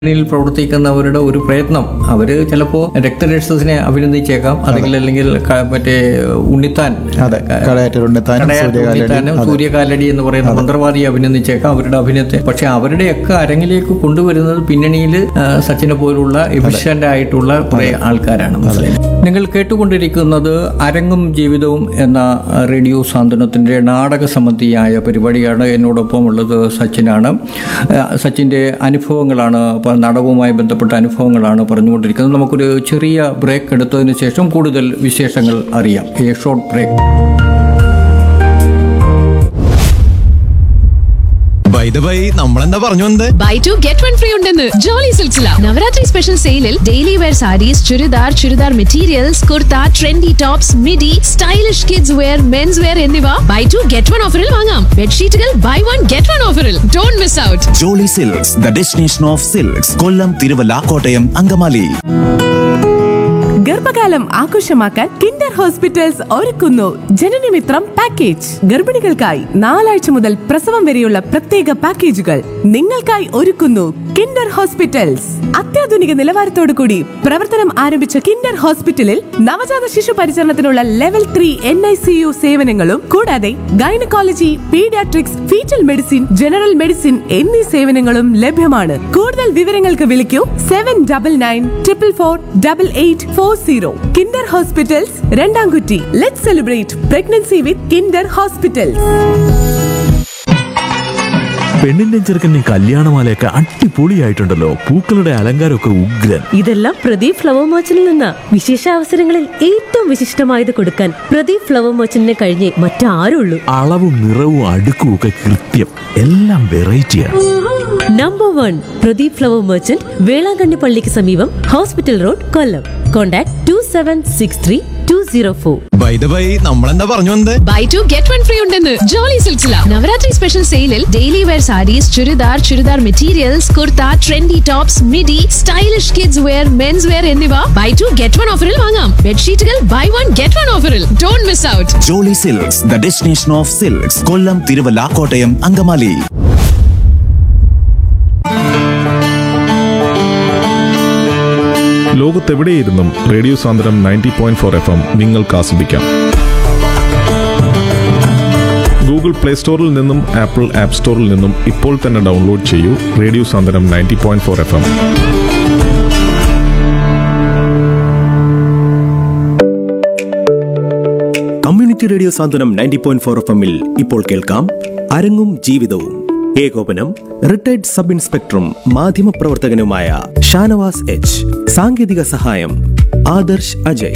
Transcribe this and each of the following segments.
ിൽ പ്രവർത്തിക്കുന്നവരുടെ ഒരു പ്രയത്നം അവര് ചിലപ്പോ രക്തരക്ഷസിനെ അഭിനന്ദിച്ചേക്കാം അല്ലെങ്കിൽ അല്ലെങ്കിൽ ക- മറ്റേ ഉണ്ണിത്താൻ അതെ കടയാറ്റൂർ ഉണ്ണിത്താനും കടയാറ്റൂർ സൂര്യകാലടി ഉണ്ണിത്താനും സൂര്യകാലടി എന്ന് പറയുന്ന മന്ത്രവാദിയെ അഭിനന്ദിച്ചേക്കാം അവരുടെ അഭിനയത്തെ പക്ഷെ അവരുടെയൊക്കെ അരങ്ങിലേക്ക് കൊണ്ടുവരുന്നത് പിന്നണിയിൽ സച്ചിനെ പോലുള്ള എഫിഷ്യന്റ് ആയിട്ടുള്ള കുറെ ആൾക്കാരാണ് മനസ്സിലായത് നിങ്ങൾ കേട്ടുകൊണ്ടിരിക്കുന്നത് അരങ്ങും ജീവിതവും എന്ന ആ, റേഡിയോ സാന്ത്വനത്തിന്റെ നാടക സംബന്ധിയായ പരിപാടിയാണ് എന്നോടൊപ്പം ഉള്ളത് സച്ചിനാണ് ആ, സച്ചിന്റെ അനുഭവങ്ങളാണ് പ- നാടകവുമായി ബന്ധപ്പെട്ട അനുഭവങ്ങളാണ് പറഞ്ഞുകൊണ്ടിരിക്കുന്നത് നമുക്കൊരു ചെറിയ ബ്രേക്ക് എടുത്തതിന് ശേഷം കൂടുതൽ വിശേഷങ്ങൾ അറിയാം a short break by the by നമ്മളെന്താ പറഞ്ഞു വന്നത് buy two get one free ഉണ്ടെന്ന് ജോളി സിൽസില നവരാത്രി സ്പെഷ്യൽ സെയിലിൽ daily wear saris churidar churidar materials kurta trendy tops midi stylish kids wear men's wear എന്നിവ ബൈ ടു ഗെറ്റ് വൺ ഓഫറിൽ വാങ്ങാം ബെഡ്ഷീറ്റുകൾ ബൈ വൺ ഗെറ്റ് വൺ ഓഫറിൽ don't miss out Jolly silks the destination of silks Kollam Thiruvalla Kottayam Angamaly ഗർഭകാലം ആഘോഷമാക്കാൻ Kinder hospitals ഒരുക്കുന്നു ജനനമിത്രം package ഗർഭിണികൾക്കായി നാലാഴ്ച മുതൽ പ്രസവം വരെയുള്ള പ്രത്യേക പാക്കേജുകൾ നിങ്ങൾക്കായി ഒരുക്കുന്നു കിൻഡർ ഹോസ്പിറ്റൽസ് അത്യാധുനിക നിലവാരത്തോടു കൂടി പ്രവർത്തനം ആരംഭിച്ച കിൻഡർ ഹോസ്പിറ്റലിൽ നവജാത ശിശു പരിചരണത്തിനുള്ള level three N I C U സേവനങ്ങളും കൂടാതെ gynaecology paediatrics foetal medicine general medicine എന്നീ സേവനങ്ങളും ലഭ്യമാണ് കൂടുതൽ വിവരങ്ങൾക്ക് വിളിക്കൂ seven double nine triple four double eight four zero Kinder hospitals Randamkutty let celebrate pregnancy with Kinder hospitals പെണ്ണിന്റെ ചെറുക്കൻ്റെ കല്യാണമാലയൊക്കെ അടിപൊളിയായിട്ടുണ്ടല്ലോ പൂക്കളുടെ അലങ്കാരമൊക്കെ ഉഗ്രൻ ഇതെല്ലാം പ്രദീപ് ഫ്ലവർ മർച്ചന്റിൽ നിന്ന വിശേഷ അവസരങ്ങളിൽ ഏറ്റവും വിശിഷ്ടമായത് കൊടുക്കാൻ പ്രദീപ് ഫ്ലവർ മർച്ചന്റിനെ കഴിഞ്ഞേ മറ്റാരുള്ളൂ അളവും നിറവും അടുക്കും ഒക്കെ കൃത്യം എല്ലാം വെറൈറ്റിയാണ് number one Pradeep flower merchant Velankanni പള്ളിക്ക് സമീപം hospital road Kollam contact two seven six three two zero four by the by നമ്മളെന്താ പറഞ്ഞു വന്നത് buy two get one free ഉണ്ടെന്ന് ജോളി സിൽസില നവരാത്രി സ്പെഷ്യൽ സെയിലിൽ daily wear saris churidar churidar materials kurta trendy tops midi stylish kids wear men's wear എന്നിവ buy two get one ഓഫറിൽ വാങ്ങാം ബെഡ്ഷീറ്റുകൾ buy one get one ഓഫറിൽ don't miss out Jolly silks the destination of silks Kollam Thiruvalla Kottayam Angamaly ലോകത്തെവിടെയിരുന്നും radio Sandram ninety point four F M നിങ്ങൾക്ക് ആസ്വദിക്കാം Google play സ്റ്റോറിൽ നിന്നും ആപ്പിൾ ആപ്പ് സ്റ്റോറിൽ നിന്നും ഇപ്പോൾ തന്നെ ഡൗൺലോഡ് ചെയ്യൂ radio Sandram ninety point four F M community radio Santhwanam ninety point four F എമ്മിൽ ഇപ്പോൾ കേൾക്കാം അരങ്ങും ജീവിതവും ഏകോപനം റിട്ടയർഡ് സബ് ഇൻസ്പെക്ടറും മാധ്യമപ്രവർത്തകനുമായ ഷാനവാസ് എച്ച് സാങ്കേതിക സഹായം Adarsh Ajay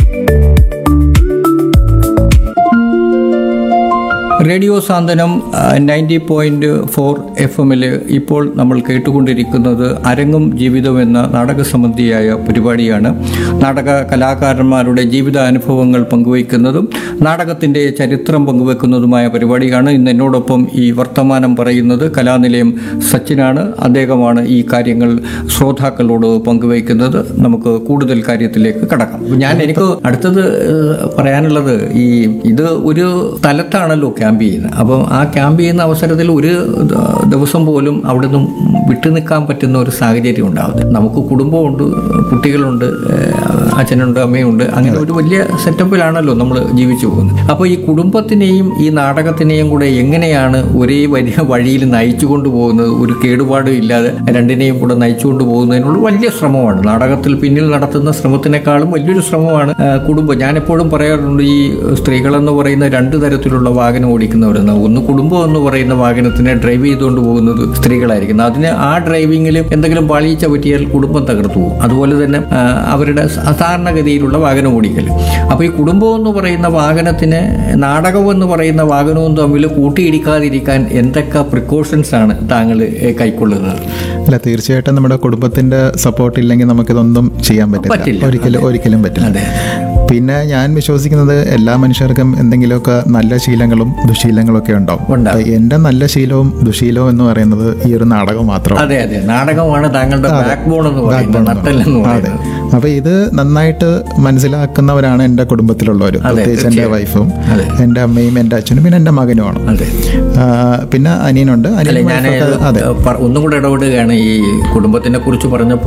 radio Santhwanam ninety point four F എമ്മിൽ ഇപ്പോൾ നമ്മൾ കേട്ടുകൊണ്ടിരിക്കുന്നത് അരങ്ങും ജീവിതം എന്ന നാടക സംബന്ധിയായ പരിപാടിയാണ് നാടക കലാകാരന്മാരുടെ ജീവിതാനുഭവങ്ങൾ പങ്കുവയ്ക്കുന്നതും നാടകത്തിൻ്റെ ചരിത്രം പങ്കുവെക്കുന്നതുമായ പരിപാടിയാണ് ഇന്ന് എന്നോടൊപ്പം ഈ വർത്തമാനം പറയുന്നത് കലാനിലയം സച്ചിനാണ് അദ്ദേഹമാണ് ഈ കാര്യങ്ങൾ ശ്രോതാക്കളോട് പങ്കുവയ്ക്കുന്നത് നമുക്ക് കൂടുതൽ കാര്യത്തിലേക്ക് കടക്കാം ഞാൻ എനിക്ക് അടുത്തത് ഏഹ്, പറയാനുള്ളത് ഈ ഇത് ഒരു സ്ഥലത്താണല്ലോ ക്യാമ്പ് ചെയ്യുന്നത് അപ്പം ആ ക്യാമ്പ് ചെയ്യുന്ന അവസരത്തിൽ ഒരു ദ- ദിവസം പോലും അവിടെ നിന്നും വിട്ടു നിൽക്കാൻ പറ്റുന്ന ഒരു സാഹചര്യം ഉണ്ടാവുന്നത് നമുക്ക് കുടുംബമുണ്ട് കുട്ടികളുണ്ട് ഏഹ്, അച്ഛനുണ്ട് അമ്മയുണ്ട് അങ്ങനെ ഒരു വലിയ സെറ്റപ്പിലാണല്ലോ നമ്മൾ ജീവിച്ചു പോകുന്നത് അപ്പോൾ ഈ കുടുംബത്തിനെയും ഈ നാടകത്തിനെയും കൂടെ എങ്ങനെയാണ് ഒരേ വലിയ വഴിയിൽ നയിച്ചു കൊണ്ടുപോകുന്നത് ഒരു കേടുപാടും ഇല്ലാതെ രണ്ടിനെയും കൂടെ നയിച്ചുകൊണ്ട് പോകുന്നതിനുള്ള വലിയ ശ്രമമാണ് നാടകത്തിൽ പിന്നിൽ നടത്തുന്ന ശ്രമത്തിനേക്കാളും വലിയൊരു ശ്രമമാണ് ആ, കുടുംബം ഞാനെപ്പോഴും പറയാറുണ്ട് ഈ സ്ത്രീകളെന്ന് പറയുന്ന രണ്ട് തരത്തിലുള്ള വാഹനം ഓടിക്കുന്നവരെന്ന് ഒന്ന് കുടുംബം എന്ന് പറയുന്ന വാഹനത്തിനെ ഡ്രൈവ് ചെയ്തുകൊണ്ട് പോകുന്നത് സ്ത്രീകളായിരിക്കും അതിന് ആ ഡ്രൈവിങ്ങിൽ എന്തെങ്കിലും പാളിച്ച പറ്റിയാൽ കുടുംബം തകർത്തു പോകും അതുപോലെ തന്നെ ആ, അവരുടെ സാധാരണഗതിയിലുള്ള വാഹനം ഓടിക്കൽ അപ്പോൾ ഈ കുടുംബം എന്ന് പറയുന്ന വാഹനത്തിന് നാടകം എന്ന് പറയുന്ന വാഹനവും തമ്മിൽ കൂട്ടിയിടിക്കാതിരിക്കാൻ എന്തൊക്കെ പ്രിക്കോഷൻസ് ആണ് താങ്കൾ ഏ, കൈക്കൊള്ളുന്നത് അല്ല തീർച്ചയായിട്ടും നമ്മുടെ കുടുംബത്തിന്റെ സപ്പോർട്ട് ഇല്ലെങ്കിൽ നമുക്കിതൊന്നും ചെയ്യാൻ പറ്റില്ല. പറ്റില്ല ഒരിക്കലും ഒരിക്കലും പറ്റില്ല അതെ. പിന്നെ ഞാൻ വിശ്വസിക്കുന്നത് എല്ലാ മനുഷ്യർക്കും എന്തെങ്കിലുമൊക്കെ നല്ല ശീലങ്ങളും ദുശീലങ്ങളും ഒക്കെ ഉണ്ടാവും ഉണ്ടാവും. അപ്പൊ എന്റെ നല്ല ശീലവും ദുശീലവും എന്ന് പറയുന്നത് ഈ ഒരു നാടകം മാത്രമാണ് അതെ അതെ നാടകമാണ് താങ്കളുടെ അതെ. ബാക്ക് ബോൺ എന്ന് Backbone പറയുന്നത് എന്ന് നട്ടൽ എന്ന് അതെ പറയുന്നത് അപ്പോൾ ഇത് നന്നായിട്ട് മനസ്സിലാക്കുന്നവരാണ് എൻ്റെ കുടുംബത്തിലുള്ളവർ അതെ, പ്രത്യേകിച്ച് എൻ്റെ തീർച്ചയായും. വൈഫും അതെ. എൻ്റെ അമ്മയും എൻ്റെ അച്ഛനും പിന്നെ എൻ്റെ മകനുമാണ് അതെ ആ, പിന്നെ അനിയനുണ്ട് അല്ല അനിയൻ ഞാൻ വൈഫൊക്കെ- അതെ ഒന്നും കൂടെ ഇടപെടുകയാണ് ഈ കുടുംബത്തിനെ കുറിച്ച് പറഞ്ഞപ്പോൾ